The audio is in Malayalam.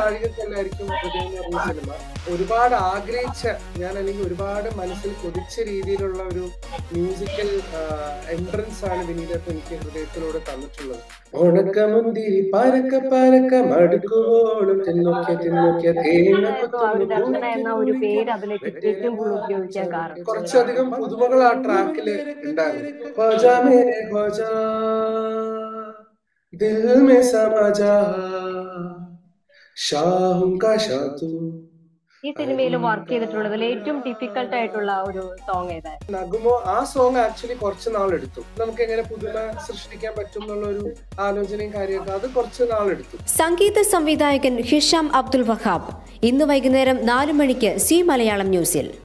നാഴികക്കല്ലായിരിക്കും ഹൃദയം എന്ന് പറഞ്ഞ സിനിമ ഒരുപാട് ആഗ്രഹിച്ച ഞാൻ അല്ലെങ്കിൽ ഒരുപാട് മനസ്സിൽ കൊതിച്ച രീതിയിലുള്ള ഒരു മ്യൂസിക്കൽ എൻട്രൻസ് ആണ് വിനീതത്ത് എനിക്ക് ഹൃദയത്തിലൂടെ തന്നിട്ടുള്ളത് ഉണക്കമുന്തിരി പരക്ക പരക്ക മടുക്കുവോളും തിന്നോക്കിയ തിന്നോക്കിയ തേങ്ങ അവർ ദർശന എന്ന ഒരു പേര് അതിലേക്ക് ഏറ്റവും കൂടുതൽ ഉപയോഗിക്കാൻ കാരണം കുറച്ചധികം പുതുമകൾ ആ ട്രാക്കില് ഉണ്ടായിരുന്നു ഖ്വാജാ മേരെ ഖ്വാജാ, ദിൽ മേ സമജാ ഷാഹും കാ ഷാ തൂ ഈ സിനിമയിൽ വർക്ക് ചെയ്തിട്ടുള്ളതിൽ ഏറ്റവും ഡിഫിക്കൽട്ട് ആയിട്ടുള്ള ഒരു സോങ് ഏതായിരുന്നു നഗുമോ ആ സോങ് ആക്ച്വലി കുറച്ച് നാളെടുത്തു നമുക്ക് എങ്ങനെ പുതുമ സൃഷ്ടിക്കാൻ പറ്റും എന്നുള്ള ഒരു ആലോചനയും കാര്യമൊക്കെ അത് കുറച്ച് നാളെടുത്തു സംഗീത സംവിധായകൻ ഹിഷാം അബ്ദുൽ വഹാബ് ഇന്ന് വൈകുന്നേരം നാല് മണിക്ക് സി മലയാളം ന്യൂസിൽ